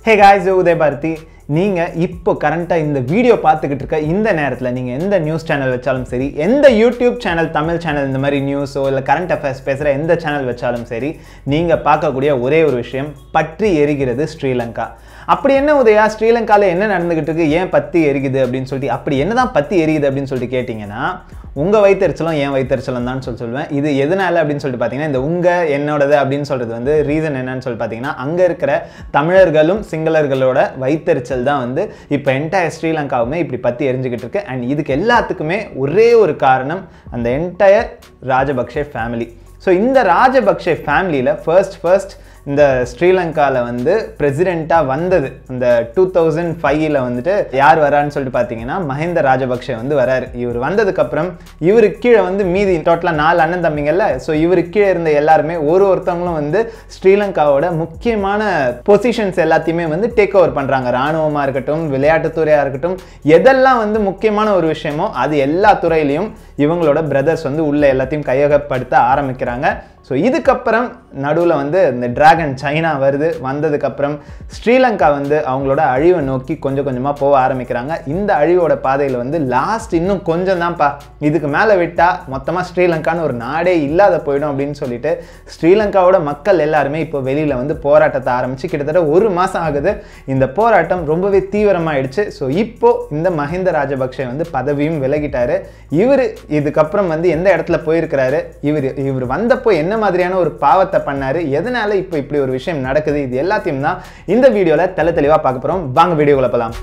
hey guys உதய பாரதி நீங்கள் இப்போ கரண்ட்டாக இந்த வீடியோ பார்த்துக்கிட்டு இருக்க இந்த நேரத்தில் நீங்கள் எந்த நியூஸ் சேனல் வச்சாலும் சரி எந்த யூடியூப் சேனல் தமிழ் சேனல் இந்த மாதிரி நியூஸோ இல்லை கரண்ட் அஃபேர்ஸ் பேசுகிற எந்த சேனல் வச்சாலும் சரி நீங்கள் பார்க்கக்கூடிய ஒரே ஒரு விஷயம் பற்றி எரிகிறது ஸ்ரீலங்கா அப்படி என்ன உதயா ஸ்ரீலங்காவில் என்ன நடந்துகிட்டு இருக்கு ஏன் பத்தி எரிக்குது அப்படின்னு சொல்லிட்டு அப்படி என்னதான் பத்தி எரியுது அப்படின்னு சொல்லிட்டு கேட்டிங்கன்னா உங்கள் வயிற்றுச்சலும் ஏன் வயிற்றுச்சலும் தான் சொல்லி சொல்லுவேன் இது எதனால அப்படின்னு சொல்லிட்டு பார்த்தீங்கன்னா இந்த உங்கள் என்னோடது அப்படின்னு சொல்கிறது வந்து ரீசன் என்னன்னு சொல்லி பார்த்தீங்கன்னா அங்கே இருக்கிற தமிழர்களும் சிங்களர்களோட வயிற்றுச்சல் தான் வந்து இப்போ என்டையர் ஸ்ரீலங்காவுமே இப்படி பற்றி எரிஞ்சுக்கிட்டு இருக்கு அண்ட் இதுக்கு எல்லாத்துக்குமே ஒரே ஒரு காரணம் அந்த என்டையர் ராஜபக்ஷே ஃபேமிலி ஸோ இந்த ராஜபக்ஷே ஃபேமிலியில் ஃபர்ஸ்ட் ஃபர்ஸ்ட் இந்த ஸ்ரீலங்காவில் வந்து பிரசிடெண்ட்டாக வந்தது இந்த டூ தௌசண்ட் ஃபைவ்ல வந்துட்டு யார் வரான்னு சொல்லிட்டு பார்த்தீங்கன்னா மஹிந்த ராஜபக்ஷ வந்து வராரு இவர் வந்ததுக்கப்புறம் இவருக்கு கீழே வந்து மீதி டோட்டலாக நாலு அண்ணன் தம்பிங்கல்ல ஸோ இவருக்கு கீழே இருந்த எல்லாருமே ஒரு ஒருத்தவங்களும் வந்து ஸ்ரீலங்காவோட முக்கியமான பொசிஷன்ஸ் எல்லாத்தையுமே வந்து டேக் ஓவர் பண்ணுறாங்க ராணுவமாக இருக்கட்டும் விளையாட்டுத்துறையாக இருக்கட்டும் எதெல்லாம் வந்து முக்கியமான ஒரு விஷயமோ அது எல்லா துறையிலையும் இவங்களோட பிரதர்ஸ் வந்து உள்ள எல்லாத்தையும் கையகப்படுத்த ஆரம்பிக்கிறாங்க ஸோ இதுக்கப்புறம் நடுவில் வந்து இந்த டிராகன் சைனா வருது வந்ததுக்கப்புறம் ஸ்ரீலங்கா வந்து அவங்களோட அழிவை நோக்கி கொஞ்சம் கொஞ்சமாக போக ஆரம்பிக்கிறாங்க இந்த அழிவோட பாதையில் வந்து லாஸ்ட் இன்னும் கொஞ்சம் தான்ப்பா இதுக்கு மேலே விட்டால் மொத்தமாக ஸ்ரீலங்கான்னு ஒரு நாடே இல்லாத போயிடும் அப்படின்னு சொல்லிட்டு ஸ்ரீலங்காவோட மக்கள் எல்லாருமே இப்போ வெளியில் வந்து போராட்டத்தை ஆரம்பித்து கிட்டத்தட்ட ஒரு மாதம் ஆகுது இந்த போராட்டம் ரொம்பவே தீவிரமாயிடுச்சு ஸோ இப்போ இந்த மஹிந்த ராஜபக்ஷ வந்து பதவியும் விலகிட்டாரு இவர் இதுக்கப்புறம் வந்து எந்த இடத்துல போயிருக்கிறாரு இவர் இவர் வந்தப்போ என்ன மாதிரியான ஒரு பாவத்தை பண்ணாரு எதனால இப்போ இப்படி ஒரு விஷயம் நடக்குது இது எல்லாத்தையும் தான் இந்த வீடியோவில் தெல தெளிவாக பார்க்க போகிறோம் வாங்க வீடியோக்குள்ள போகலாம்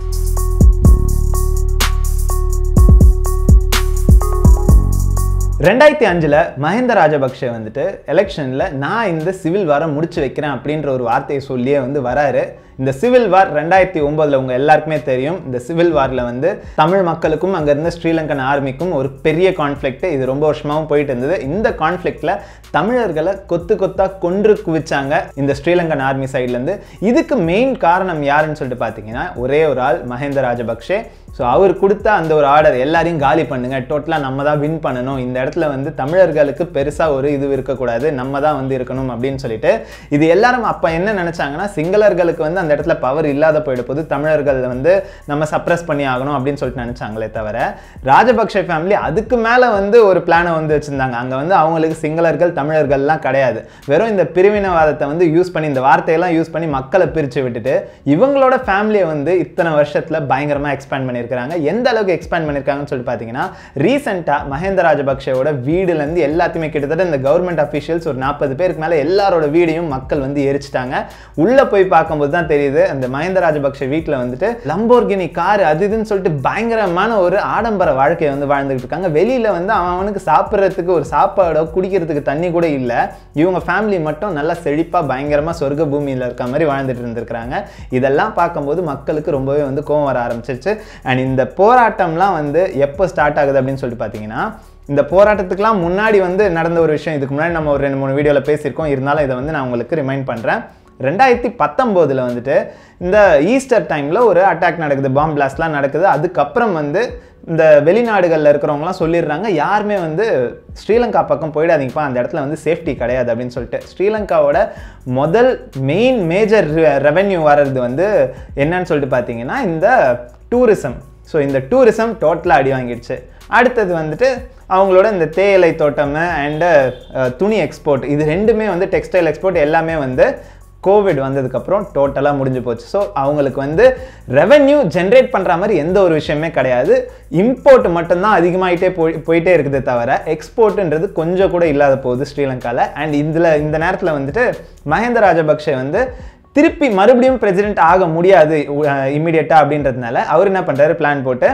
ரெண்டாயிரத்தி அஞ்சில் மஹிந்த ராஜபக்ஷ வந்துட்டு எலெக்ஷனில் நான் இந்த சிவில் வாரை முடிச்சு வைக்கிறேன் அப்படின்ற ஒரு வார்த்தையை சொல்லியே வந்து வராரு இந்த சிவில் வார் ரெண்டாயிரத்தி ஒன்பதுல உங்க எல்லாருக்குமே தெரியும் இந்த சிவில் வாரில் வந்து தமிழ் மக்களுக்கும் அங்கே இருந்த ஸ்ரீலங்கன் ஆர்மிக்கும் ஒரு பெரிய கான்ஃப்ளிக்ட் இது ரொம்ப வருஷமாகவும் போயிட்டு இருந்தது இந்த கான்ஃப்ளிக்ட்ல தமிழர்களை கொத்து கொத்தா கொன்று குவிச்சாங்க இந்த ஸ்ரீலங்கன் ஆர்மி சைட்லேருந்து இதுக்கு மெயின் காரணம் யாருன்னு சொல்லிட்டு பார்த்தீங்கன்னா ஒரே ஒரு ஆள் மஹேந்திர ராஜபக்ஷே ஸோ அவர் கொடுத்த அந்த ஒரு ஆர்டர் எல்லாரையும் காலி பண்ணுங்க டோட்டலாக நம்ம தான் வின் பண்ணணும் இந்த இடத்துல வந்து தமிழர்களுக்கு பெருசாக ஒரு இது இருக்கக்கூடாது நம்ம தான் வந்து இருக்கணும் அப்படின்னு சொல்லிட்டு இது எல்லாரும் அப்போ என்ன நினச்சாங்கன்னா சிங்களர்களுக்கு வந்து அந்த இடத்துல பவர் இல்லாத போயிட போது தமிழர்கள் வந்து நம்ம சப்ரஸ் பண்ணி ஆகணும் அப்படின்னு சொல்லிட்டு நினச்சாங்களே தவிர ராஜபக்ஷ ஃபேமிலி அதுக்கு மேலே வந்து ஒரு பிளானை வந்து வச்சுருந்தாங்க அங்கே வந்து அவங்களுக்கு சிங்களர்கள் தமிழர்கள்லாம் கிடையாது வெறும் இந்த பிரிவினவாதத்தை வந்து யூஸ் பண்ணி இந்த வார்த்தையெல்லாம் யூஸ் பண்ணி மக்களை பிரித்து விட்டுட்டு இவங்களோட ஃபேமிலியை வந்து இத்தனை வருஷத்தில் பயங்கரமாக எக்ஸ்பேண்ட் பண்ணியிருக்காங்க எந்த அளவுக்கு எக்ஸ்பேண்ட் பண்ணியிருக்காங்கன்னு சொல்லிட்டு பார்த்தீங்கன்னா ரீசெண்டாக மஹேந்திர ராஜபக்ஷோட வீடுலேருந்து எல்லாத்தையுமே கிட்டத்தட்ட இந்த கவர்மெண்ட் அஃபிஷியல்ஸ் ஒரு நாற்பது பேருக்கு மேலே எல்லாரோட வீடையும் மக்கள் வந்து எரிச்சிட்டாங்க உள்ளே போய் பார்க்கும்போது தான் தெரியுது அந்த மஹேந்திர ராஜபக்ஷ வீட்டில் வந்துட்டு லம்போர்கினி கார் அது இதுன்னு சொல்லிட்டு பயங்கரமான ஒரு ஆடம்பர வாழ்க்கையை வந்து வாழ்ந்துகிட்டு இருக்காங்க வெளியில் வந்து அவன் அவனுக்கு சாப்பிட்றதுக்கு ஒரு சாப்பாடோ குடிக்கிறதுக்கு தண்ணி கூட இல்லை இவங்க ஃபேமிலி மட்டும் நல்லா செழிப்பாக பயங்கரமாக சொர்க்க பூமியில் இருக்க மாதிரி வாழ்ந்துட்டு இருந்திருக்கிறாங்க இதெல்லாம் பார்க்கும்போது மக்களுக்கு ரொம்பவே வந்து கோவம் வர ஆரம்பிச்சிருச்சு அண்ட் இந்த போராட்டம்லாம் வந்து எப்போ ஸ்டார்ட் ஆகுது அப்படின்னு சொல்லிட்டு பார்த்தீங்கன்னா இந்த போராட்டத்துக்குலாம் முன்னாடி வந்து நடந்த ஒரு விஷயம் இதுக்கு முன்னாடி நம்ம ஒரு ரெண்டு மூணு வீடியோவில் பேசியிருக்கோம் இருந்தாலும் இதை வந்து நான் உங்களுக்கு ரிமைண்ட் பண்ணுறேன் ரெண்டாயிரத்தி பத்தொம்போதில் வந்துட்டு இந்த ஈஸ்டர் டைமில் ஒரு அட்டாக் நடக்குது பாம் பிளாஸ்ட்லாம் நடக்குது அதுக்கப்புறம் வந்து இந்த வெளிநாடுகளில் இருக்கிறவங்களாம் சொல்லிடுறாங்க யாருமே வந்து ஸ்ரீலங்கா பக்கம் போயிடாதீங்கப்பா அந்த இடத்துல வந்து சேஃப்டி கிடையாது அப்படின்னு சொல்லிட்டு ஸ்ரீலங்காவோட முதல் மெயின் மேஜர் ரெவென்யூ வர்றது வந்து என்னன்னு சொல்லிட்டு பார்த்தீங்கன்னா இந்த டூரிசம் ஸோ இந்த டூரிசம் டோட்டலாக அடி வாங்கிடுச்சு அடுத்தது வந்துட்டு அவங்களோட இந்த தேயிலை தோட்டம் அண்டு துணி எக்ஸ்போர்ட் இது ரெண்டுமே வந்து டெக்ஸ்டைல் எக்ஸ்போர்ட் எல்லாமே வந்து கோவிட் வந்ததுக்கப்புறம் டோட்டலாக முடிஞ்சு போச்சு ஸோ அவங்களுக்கு வந்து ரெவென்யூ ஜென்ரேட் பண்ணுற மாதிரி எந்த ஒரு விஷயமே கிடையாது இம்போர்ட் மட்டும்தான் அதிகமாகிட்டே போய் போயிட்டே இருக்குது தவிர எக்ஸ்போர்ட்டுன்றது கொஞ்சம் கூட இல்லாத போகுது ஸ்ரீலங்காவில் அண்ட் இதில் இந்த நேரத்தில் வந்துட்டு மஹேந்திர ராஜபக்ஷ வந்து திருப்பி மறுபடியும் பிரசிடென்ட் ஆக முடியாது இம்மிடியட்டாக அப்படின்றதுனால அவர் என்ன பண்ணுறாரு பிளான் போட்டு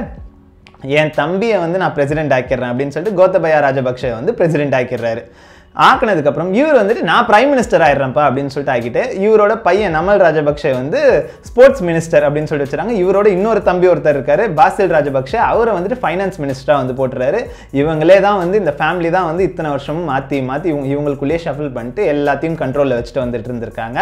என் தம்பியை வந்து நான் பிரசிடென்ட் ஆக்கிடுறேன் அப்படின்னு சொல்லிட்டு கோத்தபயா ராஜபக்ஷ வந்து பிரசிடென்ட் ஆக்கிடுறாரு ஆக்கினதுக்கப்புறம் இவர் வந்துட்டு நான் பிரைம் மினிஸ்டர் ஆயிடுறேன்ப்பா அப்படின்னு சொல்லிட்டு ஆக்கிட்டு இவரோட பையன் நமல் ராஜபக்ஷ வந்து ஸ்போர்ட்ஸ் மினிஸ்டர் அப்படின்னு சொல்லிட்டு வச்சுறாங்க இவரோட இன்னொரு தம்பி ஒருத்தர் இருக்காரு பாசில் ராஜபக்ஷ அவரை வந்துட்டு ஃபைனான்ஸ் மினிஸ்டராக வந்து போட்டுறாரு இவங்களே தான் வந்து இந்த ஃபேமிலி தான் வந்து இத்தனை வருஷமும் மாற்றி மாற்றி இவங்க இவங்களுக்குள்ளேயே ஷஃபில் பண்ணிட்டு எல்லாத்தையும் கண்ட்ரோலில் வச்சுட்டு வந்துட்டு இருந்திருக்காங்க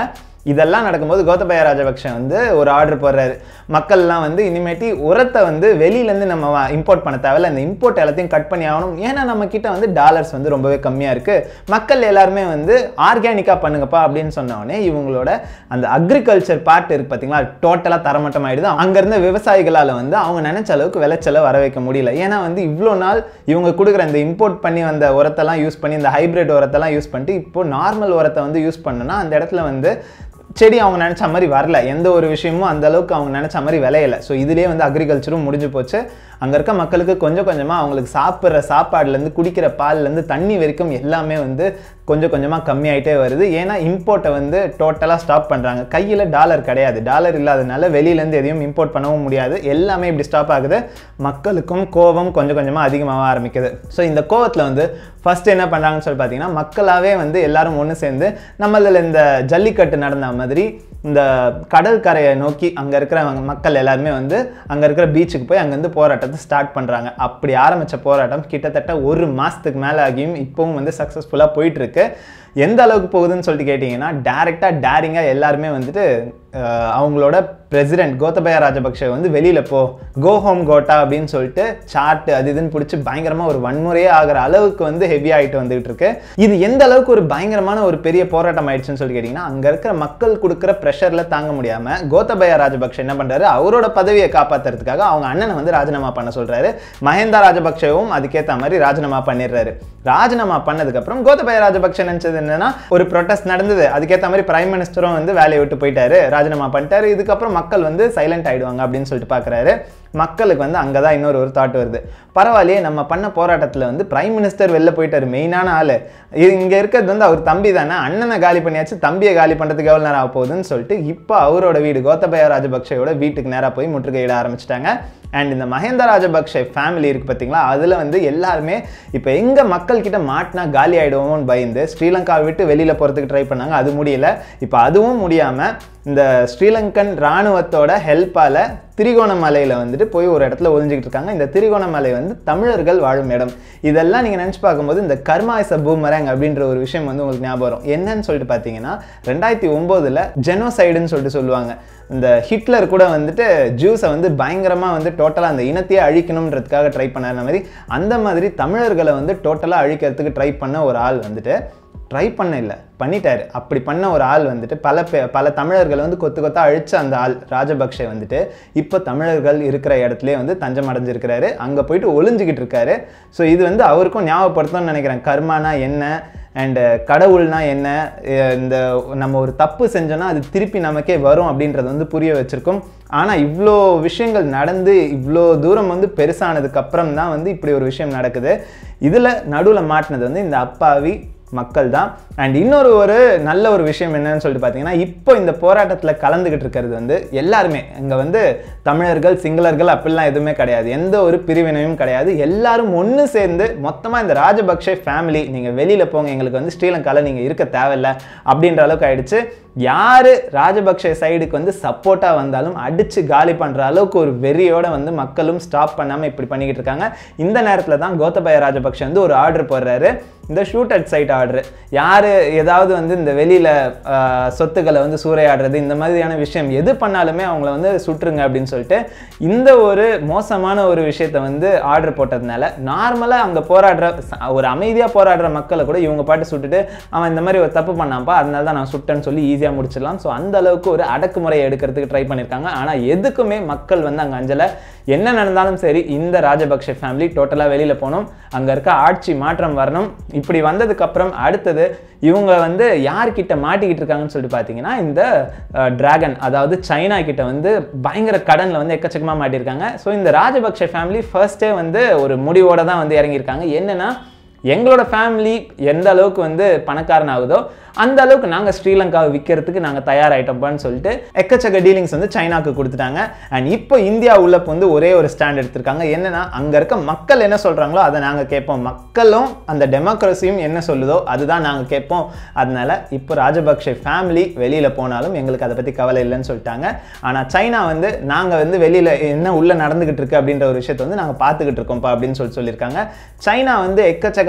இதெல்லாம் நடக்கும்போது கோத்தபய ராஜபக்ஷ வந்து ஒரு ஆர்டர் போடுறாரு மக்கள்லாம் வந்து இனிமேட்டி உரத்தை வந்து வெளியிலேருந்து நம்ம இம்போர்ட் பண்ண தேவையில்ல இந்த இம்போர்ட் எல்லாத்தையும் கட் பண்ணி ஆகணும் ஏன்னா நம்ம கிட்ட வந்து டாலர்ஸ் வந்து ரொம்பவே கம்மியாக இருக்குது மக்கள் எல்லாருமே வந்து ஆர்கானிக்காக பண்ணுங்கப்பா அப்படின்னு சொன்ன உடனே இவங்களோட அந்த அக்ரிகல்ச்சர் பார்ட் இருக்கு பார்த்தீங்களா டோட்டலாக தரமட்டமாயிடுது அங்கேருந்த விவசாயிகளால் வந்து அவங்க நினைச்ச அளவுக்கு விளைச்சலை வர வைக்க முடியல ஏன்னா வந்து இவ்வளோ நாள் இவங்க கொடுக்குற இந்த இம்போர்ட் பண்ணி வந்த உரத்தெல்லாம் யூஸ் பண்ணி இந்த ஹைபிரிட் உரத்தெல்லாம் யூஸ் பண்ணிட்டு இப்போ நார்மல் உரத்தை வந்து யூஸ் பண்ணனா அந்த இடத்துல வந்து செடி அவங்க நினச்ச மாதிரி வரல எந்த ஒரு விஷயமும் அந்த அளவுக்கு அவங்க நினச்ச மாதிரி விளையல ஸோ இதுலேயே வந்து அக்ரிகல்ச்சரும் முடிஞ்சு போச்சு அங்கே இருக்க மக்களுக்கு கொஞ்சம் கொஞ்சமாக அவங்களுக்கு சாப்பிட்ற சாப்பாடுலேருந்து குடிக்கிற பால்லேருந்து தண்ணி வரைக்கும் எல்லாமே வந்து கொஞ்சம் கொஞ்சமாக கம்மியாயிட்டே வருது ஏன்னா இம்போர்ட்டை வந்து டோட்டலாக ஸ்டாப் பண்ணுறாங்க கையில் டாலர் கிடையாது டாலர் இல்லாதனால வெளியிலேருந்து எதையும் இம்போர்ட் பண்ணவும் முடியாது எல்லாமே இப்படி ஸ்டாப் ஆகுது மக்களுக்கும் கோபம் கொஞ்சம் கொஞ்சமாக அதிகமாக ஆரம்பிக்குது ஸோ இந்த கோவத்தில் வந்து ஃபர்ஸ்ட் என்ன பண்ணுறாங்கன்னு சொல்லி பார்த்தீங்கன்னா மக்களாகவே வந்து எல்லாரும் ஒன்று சேர்ந்து நம்மளில் இந்த ஜல்லிக்கட்டு நடந்த மாதிரி இந்த கடல் கரையை நோக்கி அங்கே இருக்கிற மக்கள் எல்லாருமே வந்து அங்கே இருக்கிற பீச்சுக்கு போய் அங்கேருந்து போராட்டத்தை ஸ்டார்ட் பண்ணுறாங்க அப்படி ஆரம்பித்த போராட்டம் கிட்டத்தட்ட ஒரு மாதத்துக்கு மேலே ஆகியும் இப்போவும் வந்து சக்ஸஸ்ஃபுல்லாக போயிட்டுருக்கு எந்த அளவுக்கு போகுதுன்னு சொல்லிட்டு கேட்டிங்கன்னா டேரெக்டாக டேரிங்காக எல்லாருமே வந்துட்டு அஹ், அவங்களோட பிரசிடென்ட் கோத்தபய ராஜபக்ஷ வந்து வெளியில் போ கோ ஹோம் கோட்டா அப்படின்னு சொல்லிட்டு சார்ட் அது இதுன்னு பிடிச்சி பயங்கரமாக ஒரு வன்முறையே ஆகிற அளவுக்கு வந்து ஹெவி ஆகிட்டு வந்துகிட்டு இருக்கு இது எந்த அளவுக்கு ஒரு பயங்கரமான ஒரு பெரிய போராட்டம் ஆயிடுச்சுன்னு சொல்லி கேட்டிங்கன்னா அங்கே இருக்கிற மக்கள் கொடுக்குற ப்ரெஷரில் தாங்க முடியாமல் கோத்தபய ராஜபக்ஷ என்ன பண்ணுறாரு அவரோட பதவியை காப்பாற்றுறதுக்காக அவங்க அண்ணனை வந்து ராஜினாமா பண்ண சொல்கிறாரு மஹேந்தா ராஜபக்ஷவும் அதுக்கேற்ற மாதிரி ராஜினாமா பண்ணிடுறாரு ராஜினாமா பண்ணதுக்கப்புறம் கோத்தபய ராஜபக்ஷ நினச்சது என்னன்னா ஒரு ப்ரொட்டஸ்ட் நடந்தது அதுக்கேற்ற மாதிரி பிரைம் மினிஸ்டரும் வந்து வேலையை விட்டு போயிட்டாரு ராஜினாமா பண்ணிட்டாரு இதுக்கப்புறம் மக்கள் வந்து சைலண்ட் ஆயிடுவாங்க அப்படின்னு சொல்லிட்டு பார்க்குறாரு மக்களுக்கு வந்து அங்கே தான் இன்னொரு ஒரு தாட் வருது பரவாயில்லையே நம்ம பண்ண போராட்டத்தில் வந்து பிரைம் மினிஸ்டர் வெளில போயிட்டாரு மெயினான ஆள் இங்கே இருக்கிறது வந்து அவர் தம்பி தானே அண்ணனை காலி பண்ணியாச்சு தம்பியை காலி பண்ணுறதுக்கு எவ்வளோ நேரம் ஆக போகுதுன்னு சொல்லிட்டு இப்போ அவரோட வீடு கோத்தபய ராஜபக்ஷயோட வீட்டுக்கு நேராக போய் முற்றுகையிட ஆரம்பிச்சிட்டாங்க அண்ட் இந்த மஹேந்த ராஜபக்ஷ ஃபேமிலி இருக்குது பார்த்தீங்களா அதில் வந்து எல்லாருமே இப்போ எங்கே மக்கள்கிட்ட மாட்டினா காலி ஆகிடுவோம்னு பயந்து ஸ்ரீலங்காவை விட்டு வெளியில் போகிறதுக்கு ட்ரை பண்ணாங்க அது முடியல இப்போ அதுவும் முடியாமல் இந்த ஸ்ரீலங்கன் இராணுவத்தோட ஹெல்ப்பால் திரிகோணமலையில் வந்துட்டு போய் ஒரு இடத்துல ஒளிஞ்சிக்கிட்டு இருக்காங்க இந்த திரிகோணமலை வந்து தமிழர்கள் வாழும் இடம் இதெல்லாம் நீங்கள் நினச்சி பார்க்கும்போது இந்த கர்மா இஸ் அ பூமரங் அப்படின்ற ஒரு விஷயம் வந்து உங்களுக்கு ஞாபகம் வரும் என்னன்னு சொல்லிட்டு பார்த்தீங்கன்னா ரெண்டாயிரத்தி ஒம்போதில் ஜெனோசைடுன்னு சொல்லிட்டு சொல்லுவாங்க இந்த ஹிட்லர் கூட வந்துட்டு ஜூஸை வந்து பயங்கரமாக வந்து டோட்டலாக அந்த இனத்தையே அழிக்கணுன்றதுக்காக ட்ரை பண்ணாத மாதிரி அந்த மாதிரி தமிழர்களை வந்து டோட்டலாக அழிக்கிறதுக்கு ட்ரை பண்ண ஒரு ஆள் வந்துட்டு ட்ரை பண்ண இல்லை பண்ணிட்டாரு அப்படி பண்ண ஒரு ஆள் வந்துட்டு பல பே பல தமிழர்களை வந்து கொத்து கொத்தா அழிச்ச அந்த ஆள் ராஜபக்ஷ வந்துட்டு இப்போ தமிழர்கள் இருக்கிற இடத்துலயே வந்து தஞ்சம் அடைஞ்சிருக்கிறாரு அங்கே போயிட்டு ஒளிஞ்சிக்கிட்டு இருக்காரு ஸோ இது வந்து அவருக்கும் ஞாபகப்படுத்தணும்னு நினைக்கிறேன் கர்மானா என்ன அண்டு கடவுள்னா என்ன அஹ் இந்த நம்ம ஒரு தப்பு செஞ்சோன்னா அது திருப்பி நமக்கே வரும் அப்படின்றது வந்து புரிய வச்சிருக்கோம் ஆனால் இவ்வளோ விஷயங்கள் நடந்து இவ்வளோ தூரம் வந்து பெருசானதுக்கு அப்புறம் தான் வந்து இப்படி ஒரு விஷயம் நடக்குது இதில் நடுவில் மாட்டினது வந்து இந்த அப்பாவி மக்கள் தான் அண்ட் இன்னொரு ஒரு நல்ல ஒரு விஷயம் என்னன்னு சொல்லிட்டு பார்த்தீங்கன்னா இப்போ இந்த போராட்டத்தில் கலந்துக்கிட்டு இருக்கிறது வந்து எல்லாருமே இங்கே வந்து தமிழர்கள் சிங்களர்கள் அப்படிலாம் எதுவுமே கிடையாது எந்த ஒரு பிரிவினையும் கிடையாது எல்லாரும் ஒன்று சேர்ந்து மொத்தமாக இந்த ராஜபக்ஷ ஃபேமிலி நீங்கள் வெளியில் போங்க எங்களுக்கு வந்து ஸ்ரீலங்காவில் நீங்கள் இருக்க தேவையில்ல அப்படின்ற அளவுக்கு ஆயிடுச்சு யார் ராஜபக்ஷ சைடுக்கு வந்து சப்போர்ட்டாக வந்தாலும் அடித்து காலி பண்ணுற அளவுக்கு ஒரு வெறியோட வந்து மக்களும் ஸ்டாப் பண்ணாமல் இப்படி பண்ணிக்கிட்டு இருக்காங்க இந்த நேரத்தில் தான் கோத்தபய ராஜபக்ஷ வந்து ஒரு ஆர்டர் போடுறாரு இந்த ஷூட் அட் சைட் ஆர்டர் யார் ஏதாவது வந்து இந்த வெளியில் சொத்துக்களை வந்து சூறையாடுறது இந்த மாதிரியான விஷயம் எது பண்ணாலுமே அவங்கள வந்து சுட்டுருங்க அப்படின்னு சொல்லிட்டு இந்த ஒரு மோசமான ஒரு விஷயத்தை வந்து ஆர்டர் போட்டதுனால நார்மலாக அங்கே போராடுற ச- ஒரு அமைதியாக போராடுற மக்களை கூட இவங்க பாட்டு சுட்டுட்டு அவன் இந்த மாதிரி ஒரு தப்பு பண்ணான்ப்பா அதனால தான் நான் சுட்டேன்னு சொல்லி ஈஸியாக முடிச்சிடலாம் ஸோ அந்த அளவுக்கு ஒரு அடக்குமுறையை எடுக்கிறதுக்கு ட்ரை பண்ணியிருக்காங்க ஆனால் எதுக்குமே மக்கள் வந்து அங்கே அஞ்சலை என்ன நடந்தாலும் சரி இந்த ராஜபக்ஷ ஃபேமிலி டோட்டலாக வெளியில் போகணும் அங்கே இருக்க ஆட்சி மாற்றம் வரணும் இப்படி வந்ததுக்கப்புறம் அடுத்தது இவங்க வந்து யார்கிட்ட மாட்டிக்கிட்டு இருக்காங்கன்னு சொல்லிட்டு பார்த்தீங்கன்னா இந்த டிராகன் அதாவது சைனா கிட்ட வந்து பயங்கர கடனில் வந்து எக்கச்சக்கமாக மாட்டியிருக்காங்க ஸோ இந்த ராஜபக்ஷ ஃபேமிலி ஃபர்ஸ்டே வந்து ஒரு முடிவோட தான் வந்து இறங்கியிருக்காங்க என்னன்னா எங்களோட ஃபேமிலி எந்த அளவுக்கு வந்து பணக்காரன் ஆகுதோ அந்த அளவுக்கு நாங்கள் ஸ்ரீலங்காவை விற்கிறதுக்கு நாங்கள் தயாராகிட்டோம்பான்னு சொல்லிட்டு எக்கச்சக்க டீலிங்ஸ் வந்து சைனாக்கு கொடுத்துட்டாங்க அண்ட் இப்போ இந்தியா உள்ள வந்து ஒரே ஒரு ஸ்டாண்ட் எடுத்திருக்காங்க என்னன்னா அங்கே இருக்க மக்கள் என்ன சொல்கிறாங்களோ அதை நாங்கள் கேட்போம் மக்களும் அந்த டெமோக்ரஸியும் என்ன சொல்லுதோ அதுதான் நாங்கள் கேட்போம் அதனால இப்போ ராஜபக்ஷ ஃபேமிலி வெளியில் போனாலும் எங்களுக்கு அதை பற்றி கவலை இல்லைன்னு சொல்லிட்டாங்க ஆனால் சைனா வந்து நாங்கள் வந்து வெளியில் என்ன உள்ளே நடந்துகிட்டு இருக்கு அப்படின்ற ஒரு விஷயத்தை வந்து நாங்கள் பார்த்துக்கிட்டு இருக்கோம்ப்பா அப்படின்னு சொல்லி சொல்லியிருக்காங்க சைனா வந்து எக்கச்சக்க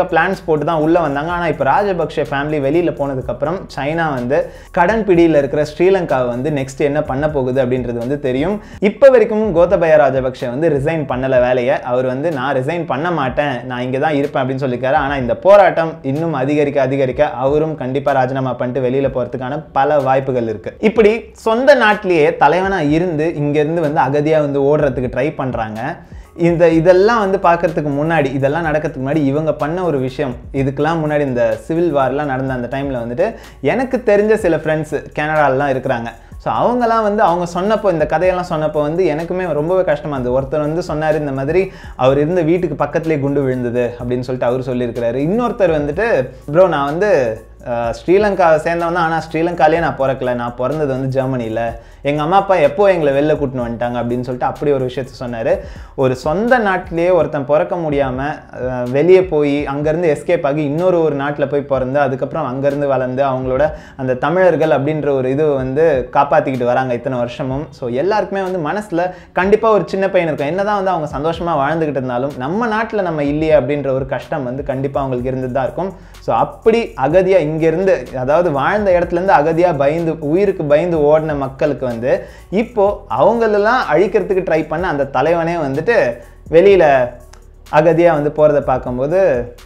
எக்கச்சக்க பிளான்ஸ் போட்டு தான் உள்ளே வந்தாங்க ஆனால் இப்போ ராஜபக்ஷ ஃபேமிலி வெளியில் போனதுக்கப்புறம் சைனா வந்து கடன் பிடியில் இருக்கிற ஸ்ரீலங்காவை வந்து நெக்ஸ்ட் என்ன பண்ண போகுது அப்படின்றது வந்து தெரியும் இப்போ வரைக்கும் கோத்தபய ராஜபக்ஷ வந்து ரிசைன் பண்ணலை வேலையை அவர் வந்து நான் ரிசைன் பண்ண மாட்டேன் நான் இங்கே தான் இருப்பேன் அப்படின்னு சொல்லியிருக்காரு ஆனால் இந்த போராட்டம் இன்னும் அதிகரிக்க அதிகரிக்க அவரும் கண்டிப்பாக ராஜினாமா பண்ணிட்டு வெளியில் போகிறதுக்கான பல வாய்ப்புகள் இருக்கு இப்படி சொந்த நாட்டிலேயே தலைவனாக இருந்து இங்கேருந்து வந்து அகதியாக வந்து ஓடுறதுக்கு ட்ரை பண்ணுறாங்க இந்த இதெல்லாம் வந்து பார்க்கறதுக்கு முன்னாடி இதெல்லாம் நடக்கிறதுக்கு முன்னாடி இவங்க பண்ண ஒரு விஷயம் இதுக்கெல்லாம் முன்னாடி இந்த சிவில் வார்லாம் நடந்த அந்த டைமில் வந்துட்டு எனக்கு தெரிஞ்ச சில ஃப்ரெண்ட்ஸ் கனடாலலாம் இருக்கிறாங்க ஸோ அவங்கலாம் வந்து அவங்க சொன்னப்போ இந்த கதையெல்லாம் சொன்னப்போ வந்து எனக்குமே ரொம்பவே கஷ்டமாக இருந்தது ஒருத்தர் வந்து சொன்னார் இந்த மாதிரி அவர் இருந்த வீட்டுக்கு பக்கத்துலேயே குண்டு விழுந்தது அப்படின்னு சொல்லிட்டு அவர் சொல்லியிருக்கிறாரு இன்னொருத்தர் வந்துட்டு ப்ரோ நான் வந்து அஹ், ஸ்ரீலங்காவை சேர்ந்தவன் தான் ஆனால் ஸ்ரீலங்காலே நான் பிறக்கல நான் பிறந்தது வந்து ஜெர்மனியில் எங்கள் அம்மா அப்பா எப்போ எங்களை வெளில கூட்டின்னு வந்துட்டாங்க அப்படின்னு சொல்லிட்டு அப்படி ஒரு விஷயத்த சொன்னார் ஒரு சொந்த நாட்டிலேயே ஒருத்தன் பிறக்க முடியாமல் வெளியே போய் அங்கேருந்து எஸ்கேப் ஆகி இன்னொரு ஒரு நாட்டில் போய் பிறந்து அதுக்கப்புறம் அங்கேருந்து வளர்ந்து அவங்களோட அந்த தமிழர்கள் அப்படின்ற ஒரு இது வந்து காப்பாற்றிக்கிட்டு வராங்க இத்தனை வருஷமும் ஸோ எல்லாருக்குமே வந்து மனசில் கண்டிப்பாக ஒரு சின்ன பையன் இருக்கும் என்னதான் வந்து அவங்க சந்தோஷமாக வாழ்ந்துக்கிட்டு இருந்தாலும் நம்ம நாட்டில் நம்ம இல்லையே அப்படின்ற ஒரு கஷ்டம் வந்து கண்டிப்பாக அவங்களுக்கு இருந்துட்டு தான் இருக்கும் ஸோ அப்படி அகதியாக இங்கேருந்து அதாவது வாழ்ந்த இடத்துலேருந்து அகதியாக பயந்து உயிருக்கு பயந்து ஓடின மக்களுக்கு வந்து இப்போ அவங்களெல்லாம் அழிக்கிறதுக்கு ட்ரை பண்ண அந்த தலைவனே வந்துட்டு வெளியில் அகதியாக வந்து போகிறத பார்க்கும்போது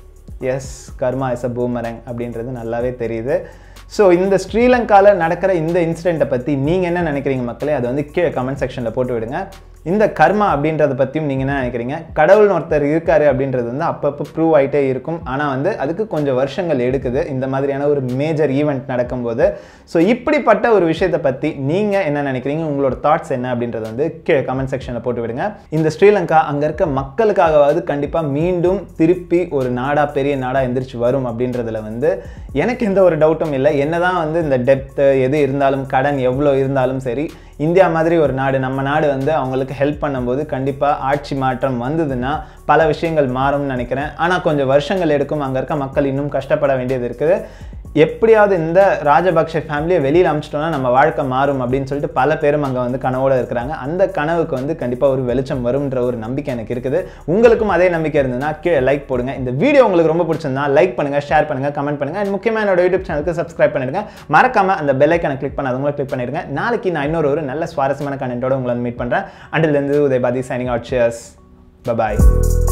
எஸ் கர்மா இஸ் அ பூமரங் அப்படின்றது நல்லாவே தெரியுது ஸோ இந்த ஸ்ரீலங்காவில் நடக்கிற இந்த இன்சிடெண்ட்டை பற்றி நீங்கள் என்ன நினைக்கிறீங்க மக்களே அதை வந்து கீழே கமெண்ட் செக்ஷனில் போட்டு விடுங்க இந்த கர்மா அப்படின்றத பற்றியும் நீங்கள் என்ன நினைக்கிறீங்க கடவுள்னு ஒருத்தர் இருக்காரு அப்படின்றது வந்து அப்பப்போ ப்ரூவ் ஆகிட்டே இருக்கும் ஆனால் வந்து அதுக்கு கொஞ்சம் வருஷங்கள் எடுக்குது இந்த மாதிரியான ஒரு மேஜர் ஈவெண்ட் நடக்கும்போது ஸோ இப்படிப்பட்ட ஒரு விஷயத்தை பற்றி நீங்கள் என்ன நினைக்கிறீங்க உங்களோட தாட்ஸ் என்ன அப்படின்றத வந்து கீழே கமெண்ட் செக்ஷனில் போட்டு விடுங்க இந்த ஸ்ரீலங்கா அங்கே இருக்க மக்களுக்காகவாவது கண்டிப்பாக மீண்டும் திருப்பி ஒரு நாடாக பெரிய நாடாக எந்திரிச்சு வரும் அப்படின்றதுல வந்து எனக்கு எந்த ஒரு டவுட்டும் இல்லை என்னதான் வந்து இந்த டெப்த்து எது இருந்தாலும் கடன் எவ்வளோ இருந்தாலும் சரி இந்தியா மாதிரி ஒரு நாடு நம்ம நாடு வந்து அவங்களுக்கு ஹெல்ப் பண்ணும்போது கண்டிப்பாக ஆட்சி மாற்றம் வந்ததுன்னா பல விஷயங்கள் மாறும்னு நினைக்கிறேன் ஆனால் கொஞ்சம் வருஷங்கள் எடுக்கும் அங்கே இருக்க மக்கள் இன்னும் கஷ்டப்பட வேண்டியது இருக்குது எப்படியாவது இந்த ராஜபக்ஷ ஃபேமிலியை வெளியில் அமிச்சிட்டோம்னா நம்ம வாழ்க்கை மாறும் அப்படின்னு சொல்லிட்டு பல பேரும் அங்கே வந்து கனவோட இருக்கிறாங்க அந்த கனவுக்கு வந்து கண்டிப்பாக ஒரு வெளிச்சம் வரும்ன்ற ஒரு நம்பிக்கை எனக்கு இருக்குது உங்களுக்கும் அதே நம்பிக்கை இருந்ததுன்னா கீழே லைக் போடுங்க இந்த வீடியோ உங்களுக்கு ரொம்ப பிடிச்சிருந்தா லைக் பண்ணுங்க ஷேர் பண்ணுங்க கமெண்ட் பண்ணுங்க அண்ட் முக்கியமாக என்னோட யூடியூப் சேனலுக்கு சப்ஸ்கிரைப் பண்ணிடுங்க மறக்காம அந்த பெல் ஐக்கனை கிளிக் பண்ணாதவங்களும் கிளிக் பண்ணிடுங்க நாளைக்கு நான் இன்னொரு ஒரு நல்ல சுவாரஸ்யமான கண்டென்ட்டோட உங்களை மீட் பண்ணுறேன் அண்டில் இருந்து உதயபாதி சைனிங் அவுட் சியர்ஸ் பபாய்